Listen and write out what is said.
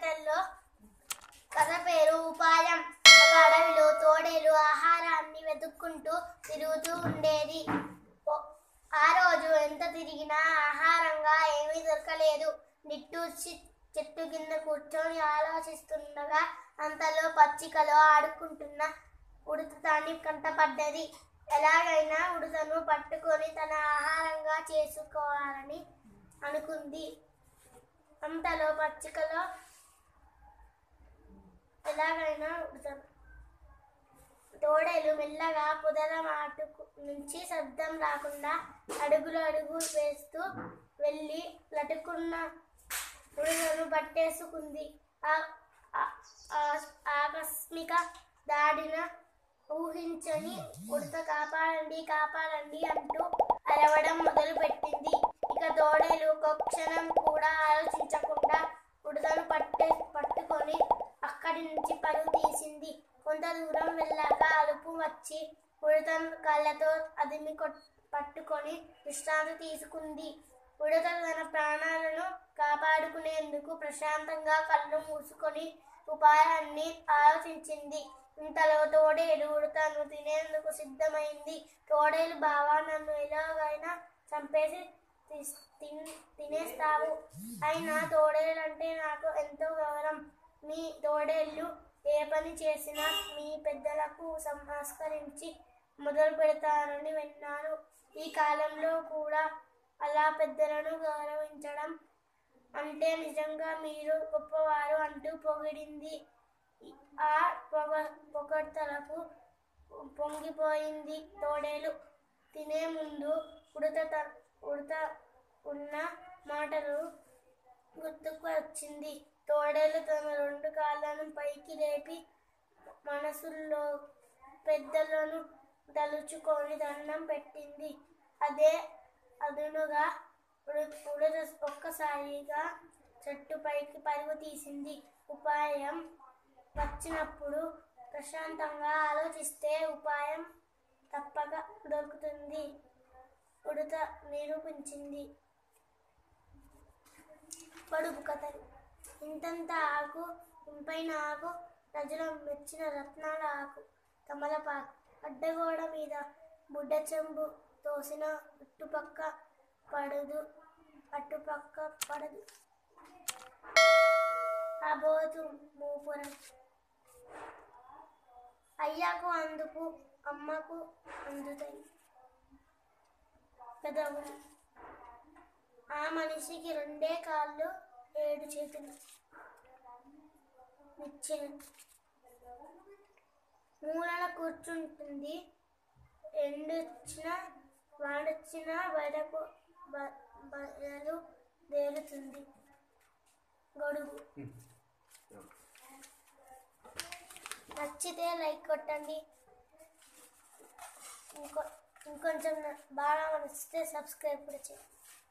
కథల్లో కథ పేరు ఉపాయం ఒక అడవిలో తోడేలు ఆహారాన్ని వెతుక్కుంటూ తిరుగుతూ ఉండేది ఓ- ఆ రోజు ఎంత తిరిగినా ఆహారంగా ఏమీ దొరకలేదు నిట్టూర్చి చెట్టు కింద కూర్చొని ఆలోచిస్తుండగా అంతలో పచ్చికలో ఆడుకుంటున్న ఉడత దాన్ని కంటపడ్డది ఎలాగైనా ఉడతను పట్టుకొని తన ఆహారంగా చేసుకోవాలని అనుకుంది అంతలో పచ్చికలో ఎలాగైనా ఉడతను తోడేలు మెల్లగా పొదల మాటుకు నుంచి శబ్దం రాకుండా అడుగులు అడుగు వేస్తూ వెళ్ళి లటుకున్న ఉడుగను పట్టేసుకుంది ఆ- ఆ- ఆ- ఆకస్మిక దాడిన ఊహించని ఉడత కాపాడండి కాపాడండి అంటూ అరవడం మొదలుపెట్టింది ఇక తోడేలు ఒక క్షణం కూడా ఆలోచించకుండా ఉడతను పట్టే పట్టుకొని అక్కడి నుంచి పరుగు తీసింది కొంత దూరం వెళ్ళాక అలుపు వచ్చి ఉడతను కళ్ళతో అదిమి కొట్- పట్టుకొని విశ్రాంతి తీసుకుంది ఉడత తన ప్రాణాలను కాపాడుకునేందుకు ప్రశాంతంగా కళ్ళు మూసుకొని ఉపాయాన్ని ఆలోచించింది ఇంతలో తోడేలు ఉడతను తినేందుకు సిద్ధమైంది తోడేలు బావా నన్ను ఎలాగైనా చంపేసి తీస్- తిన్- తినేస్తావు అయినా తోడేలంటే నాకు ఎంతో గౌరవం మీ తోడేళ్ళు ఏ పని చేసినా మీ పెద్దలకు సంస్కరించి మొదలు పెడతారని విన్నాను ఈ కాలంలో కూడా అలా పెద్దలను గౌరవించడం అంటే నిజంగా మీరు గొప్పవారు అంటూ పొగిడింది ఆ పొగ పొగడ్తలకు పొంగిపోయింది తోడేలు తినే ముందు ఉడత త- ఉడత ఉన్న మాటలు గుర్తుకు వచ్చింది తోడేలు తన రెండు కాళ్ళను పైకి లేపి మనసులో పెద్దలను తలుచుకొని దండం పెట్టింది అదే అదునుగా ఉడ- ఉడత ఒక్కసారిగా చెట్టు పైకి పరుగు తీసింది ఉపాయం వచ్చినప్పుడు ప్రశాంతంగా ఆలోచిస్తే ఉపాయం తప్పక దొరుకుతుంది ఉడత నిరూపించింది పొడుపు కథలు ఇంతంత ఆకు ఇంపైన ఆకు ప్రజలు మెచ్చిన రత్నాల ఆకు కమలపాకు అడ్డగోడ మీద బుడ్డ చెంబు తోసిన ఇటుపక్క పడదు అటుపక్క పడదు అబోతు మూపురం అయ్యాకు అందుకు అమ్మకు అందుతాయి పెదవులు ఆ మనిషికి రెండే కాళ్ళు ఏడు చేతులు నిచ్చెన మూలన కూర్చుంటుంది ఎండొచ్చిన వాడొచ్చిన బయటకు బ- బయలు దేలుతుంది గొడుగు నచ్చితే లైక్ కొట్టండి ఇంకో ఇంకొంచెం బాగా నచ్చితే సబ్స్క్రైబ్ కూడా చేయండి